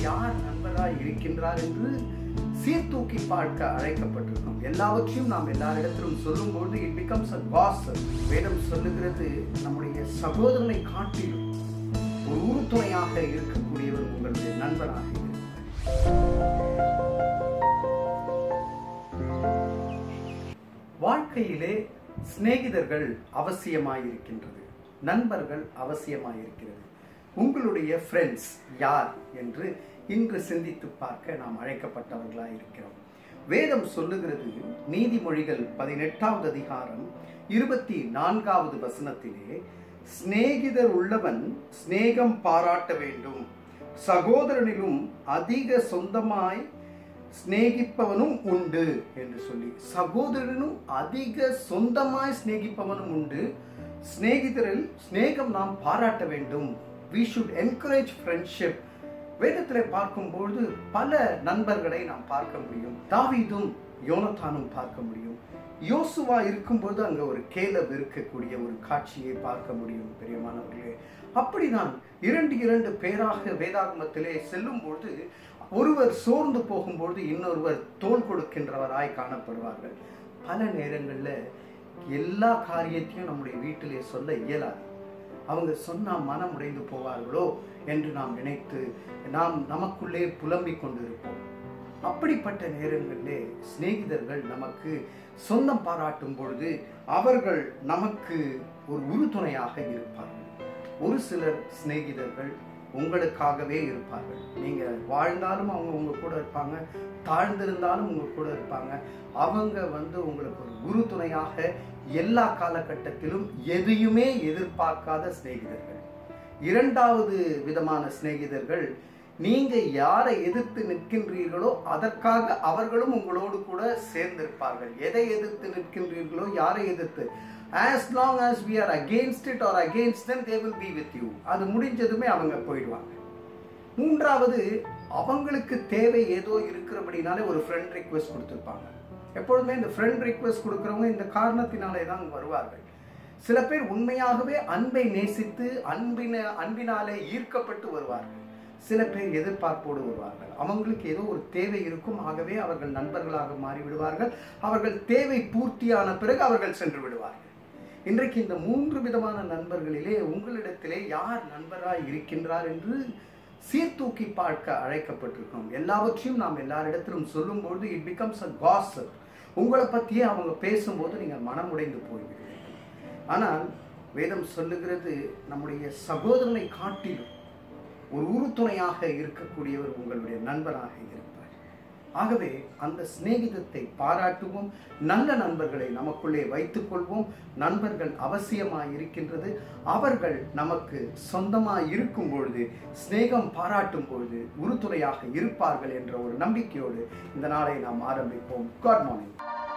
யார் நண்பராய் இருக்கின்றார் என்று சீர்தூக்கி பார்க்க அழைக்கப்பட்டிருக்கோம் எல்லாவற்றையும் நாம் எல்லாரிடத்திலும் சொல்லும்போது இட் பிகம்ஸ் அ gossip வேதம் சொல்லுகிறது நம்முடைய சகோதரனை காட்டிலும் ஒரு உறுதுணையாக இருக்கக்கூடியவர் உங்களுடைய நண்பராக இருக்கிறார் வாழ்க்கையிலே சிநேகிதர்கள் அவசியமாயிருக்கின்றது நண்பர்கள் அவசியமாயிருக்கிறது உங்களுடைய ஃப்ரெண்ட்ஸ் யார் என்று இன்று சிந்தித்து பார்க்க நாம் அழைக்கப்பட்டவர்களாய் இருக்கிறோம் வேதம் சொல்லுகிறது நீதிமொழிகள் பதினெட்டாவது அதிகாரம் இருபத்தி நான்காவது வசனத்திலே சிநேகிதர் உள்ளவன் சிநேகம் பாராட்ட வேண்டும் சகோதரனிலும் அதிக சொந்தமாய் சிநேகிப்பவனும் உண்டு என்று சொல்லி சகோதரனும் அதிக சொந்தமாய் சிநேகிப்பவனும் உண்டு சிநேகிதரில் சிநேகம் நாம் பாராட்ட வேண்டும் வி ஷுட் என்கரேஜ் ஃப்ரெண்ட்ஷிப் வேதத்தில் பார்க்கும்பொழுது பல நண்பர்களை நாம் பார்க்க முடியும் தாவீதும் யோனத்தானும் பார்க்க முடியும் யோசுவா இருக்கும்போது அங்க ஒரு கேலப் இருக்கக்கூடிய ஒரு காட்சியை பார்க்க முடியும் பெரியமானவர்களே அப்படிதான் இரண்டு இரண்டு பேராக வேதாகமத்திலே செல்லும்போது ஒருவர் சோர்ந்து போகும்போது இன்னொருவர் தோல் கொடுக்கின்றவராய் காணப்படுவார்கள் பல நேரங்கள்ல எல்லா காரியத்தையும் நம்முடைய வீட்டிலே சொல்ல இயலாது அவங்க சொன்னா மனம் உடைந்து போவார்களோ என்று நாம் நினைத்து நாம் நமக்குள்ளே புலம்பிக் கொண்டிருப்போம் அப்படிப்பட்ட நேரங்களிலே சிநேகிதர்கள் நமக்கு சொந்தம் பாராட்டும் பொழுது அவர்கள் நமக்கு ஒரு உறுதுணையாக இருப்பார்கள் ஒரு சிலர் சிநேகிதர்கள் உங்களுக்காகவே இருப்பார்கள் நீங்க வாழ்ந்தாலும் அவங்க உங்க கூட இருப்பாங்க தாழ்ந்திருந்தாலும் உங்க கூட இருப்பாங்க அவங்க வந்து உங்களுக்கு ஒரு உறுதுணையாக எல்லா காலகட்டத்திலும் எதையுமே எதிர்பார்க்காத சிநேகிதர்கள் இரண்டாவது விதமான சிநேகிதர்கள் நீங்க யாரை எதிர்த்து நிற்கின்றீர்களோ அதற்காக அவர்களும் உங்களோடு கூட சேர்ந்திருப்பார்கள் எதை எதிர்த்து நிற்கின்றீர்களோ யாரை எதிர்த்து as long as we are against it or against them they will be with you அது முடிஞ்சதுமே அவங்க போயிடுவாங்க மூன்றாவது அவங்களுக்கு தேவை ஏதோ இருக்கிறபடினாலே ஒரு ஃப்ரெண்ட் ரிக்வெஸ்ட் கொடுத்துருப்பாங்க எப்பொழுதுமே இந்த ஃப்ரெண்ட் ரிக்வெஸ்ட் கொடுக்குறவங்க இந்த காரணத்தினாலே தான் வருவார்கள் சில பேர் உண்மையாகவே அன்பை நேசித்து அன்பின அன்பினாலே ஈர்க்கப்பட்டு வருவார்கள் சில பேர் எதிர்பார்ப்போடு வருவார்கள் அவங்களுக்கு ஏதோ ஒரு தேவை இருக்கும் ஆகவே அவர்கள் நண்பர்களாக மாறி விடுவார்கள் அவர்கள் தேவை பூர்த்தியான பிறகு அவர்கள் சென்று விடுவார்கள் இன்றைக்கு இந்த மூன்று விதமான நண்பர்களிலே உங்களிடத்திலே யார் நண்பராய் இருக்கின்றார் என்று சீர்தூக்கி பார்க்க அழைக்கப்பட்டிருக்கிறோம் எல்லாவற்றையும் நாம் எல்லாரிடத்திலும் சொல்லும்போது இட் பிகம்ஸ் அ gossip உங்களை பற்றியே அவங்க பேசும்போது நீங்கள் மனமுடைந்து போய்விடுவீர்கள் ஆனால் வேதம் சொல்லுகிறது நம்முடைய சகோதரனை காட்டிலும் ஒரு உறுதுணையாக இருக்கக்கூடியவர் உங்களுடைய நண்பராக இருப்பார் ஆகவே அந்த சிநேகிதத்தை பாராட்டுவோம் நல்ல நண்பர்களை நமக்குள்ளே வைத்துக் கொள்வோம் நண்பர்கள் அவசியமாய் இருக்கின்றது அவர்கள் நமக்கு சொந்தமாய் இருக்கும் பொழுது சிநேகம் பாராட்டும் பொழுது உறுதுணையாக இருப்பார்கள் என்ற ஒரு நம்பிக்கையோடு இந்த நாளை நாம் ஆரம்பிப்போம் காட் மார்னிங்